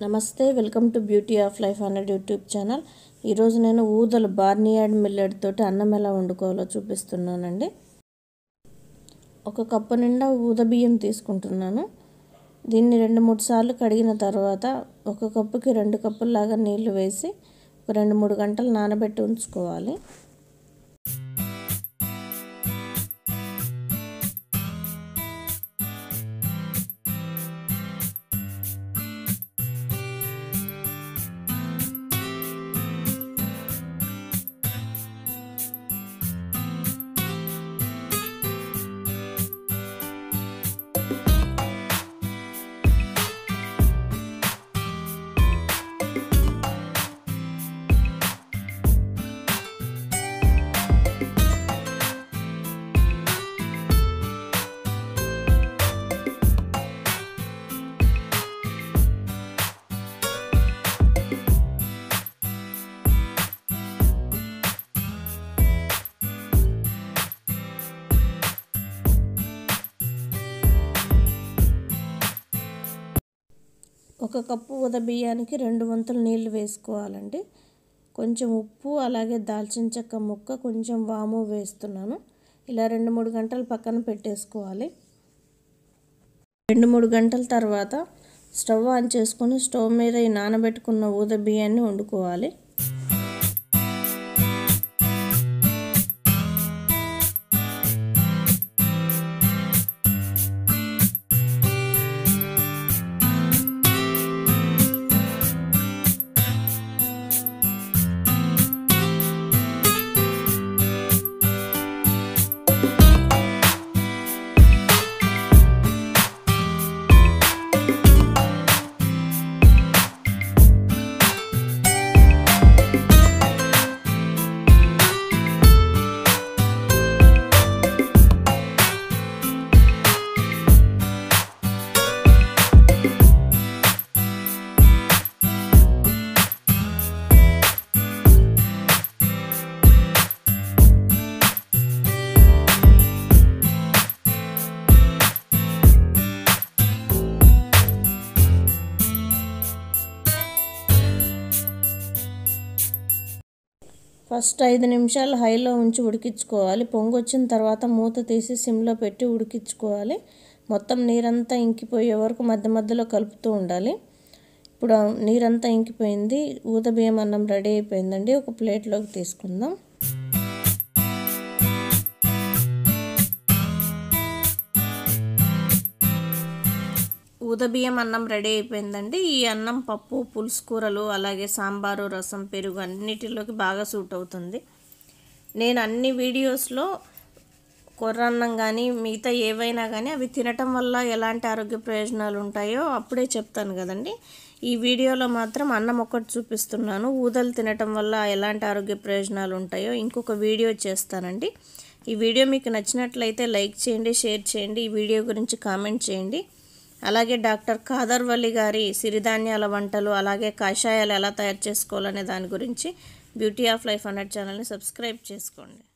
నమస్తే welcome to beauty of life hundred YouTube channel ఈరోజు నేను ఊదలు బార్నియాడ్ మిల్లెట్ తోటి అన్నం ఎలా వండుకోవాలో చూపిస్తున్నానండి ఒక కప్పు నిండా ఊద బియ్యం తీసుకుంటున్నాను దీన్ని రెండు మూడు సార్లు కడిగిన తర్వాత ఒక కప్పుకి రెండు కప్పుల్లాగా నీళ్లు వేసి ఒక రెండు మూడు గంటలు నానబెట్టి ఉంచుకోవాలి ఒక కప్పు ఉద బియ్యానికి రెండు వంతులు నీళ్లు వేసుకోవాలండి కొంచెం ఉప్పు అలాగే దాల్చిన చెక్క ముక్క కొంచెం వాము వేస్తున్నాను ఇలా రెండు మూడు గంటలు పక్కన పెట్టేసుకోవాలి రెండు మూడు గంటల తర్వాత స్టవ్ ఆన్ చేసుకొని స్టవ్ మీద ఈ నానబెట్టుకున్న ఊద బియ్యాన్ని వండుకోవాలి ఫస్ట్ ఐదు నిమిషాలు హైలో ఉంచి ఉడికించుకోవాలి పొంగు వచ్చిన తర్వాత మూత తీసి సిమ్లో పెట్టి ఉడికించుకోవాలి మొత్తం నీరంతా ఇంకిపోయే వరకు మధ్య మధ్యలో కలుపుతూ ఉండాలి ఇప్పుడు నీరంతా ఇంకిపోయింది ఊత బియ్యం అన్నం రెడీ అయిపోయిందండి ఒక ప్లేట్లోకి తీసుకుందాం ఊదబియ్యం అన్నం రెడీ అయిపోయిందండి ఈ అన్నం పప్పు పులుసు కూరలు అలాగే సాంబారు రసం పెరుగు అన్నిటిలోకి బాగా సూట్ అవుతుంది నేను అన్ని వీడియోస్లో కొర్రన్నం కానీ మిగతా ఏవైనా కానీ అవి తినటం వల్ల ఎలాంటి ఆరోగ్య ప్రయోజనాలు ఉంటాయో అప్పుడే చెప్తాను కదండి ఈ వీడియోలో మాత్రం అన్నం ఒక్కటి చూపిస్తున్నాను ఊదలు తినటం వల్ల ఎలాంటి ఆరోగ్య ప్రయోజనాలు ఉంటాయో ఇంకొక వీడియో చేస్తానండి ఈ వీడియో మీకు నచ్చినట్లయితే లైక్ చేయండి షేర్ చేయండి ఈ వీడియో గురించి కామెంట్ చేయండి అలాగే డాక్టర్ ఖాదర్వల్లి గారి సిరిధాన్యాల వంటలు అలాగే కషాయాలు ఎలా తయారు చేసుకోవాలనే దాని గురించి బ్యూటీ ఆఫ్ లైఫ్ హండ్రెడ్ ఛానల్ని సబ్స్క్రైబ్ చేసుకోండి